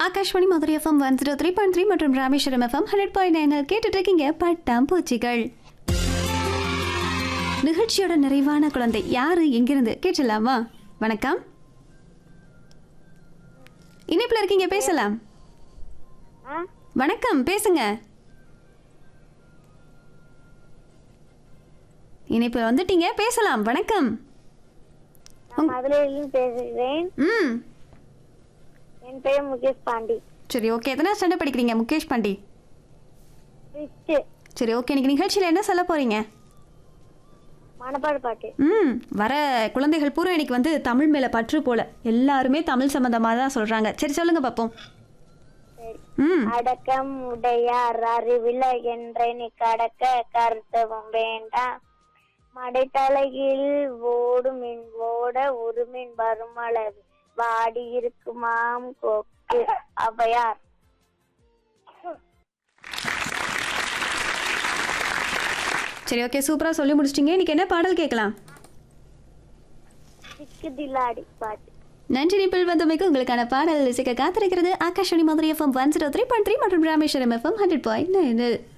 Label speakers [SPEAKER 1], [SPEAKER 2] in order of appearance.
[SPEAKER 1] Akashvani Madurai F M one zero three point three மற்றும் Rameswaram F M hundred point nine கேட்டுட்டு இருக்கீங்க பட்டாம்பூச்சிகள் நிகழ்ச்சியோட நிறைவான குழந்தை யாரு எங்கிருந்து கேட்டலாமா வணக்கம் இணைப்புல இருக்கீங்க பேசலாம்
[SPEAKER 2] ஆ
[SPEAKER 1] வணக்கம் பேசுங்க இணைப்புல வந்துட்டீங்க பேசலாம் வணக்கம்
[SPEAKER 2] நான் மதுரையிலிருந்து பேசுகிறேன்
[SPEAKER 1] ம்
[SPEAKER 2] என் பெயர் முகேஷ் பாண்டி
[SPEAKER 1] சரி ஓகே எத்தனை ஸ்டாண்டர்ட் படிக்கிறீங்க முகேஷ் பாண்டி
[SPEAKER 2] ஃபிஃப்த்து
[SPEAKER 1] சரி ஓகே இன்னைக்கு நிகழ்ச்சியில் என்ன சொல்ல போறீங்க
[SPEAKER 2] மணப்பாடு பாட்டு
[SPEAKER 1] ம் வர குழந்தைகள் பூரா இன்னைக்கு வந்து தமிழ் மேலே பற்று போல எல்லாருமே தமிழ் சம்மந்தமாக தான் சொல்கிறாங்க சரி சொல்லுங்க பார்ப்போம்
[SPEAKER 2] சரி
[SPEAKER 1] ம்
[SPEAKER 2] அடக்கம் உடையார் அறிவில என்றெனி கடக்க கருத்தவும் வேண்டாம் மடைத்தலையில் ஓடும் மின் ஓட உருமின் வருமளவு வாடி இருக்குமாம் கொக்கு அவையார்
[SPEAKER 1] சரி ஓகே சூப்பராக சொல்லி முடிச்சிட்டிங்க இன்னைக்கு என்ன பாடல் கேட்கலாம்
[SPEAKER 2] சிக்குதிலாடி பாட்டு
[SPEAKER 1] நன்றி நிப்பிள் வந்தமைக்கு உங்களுக்கான பாடல் இசைக்க காத்திருக்கிறது Akashvani Madurai F M one zero three point three மற்றும் Rameswaram F M hundred point nine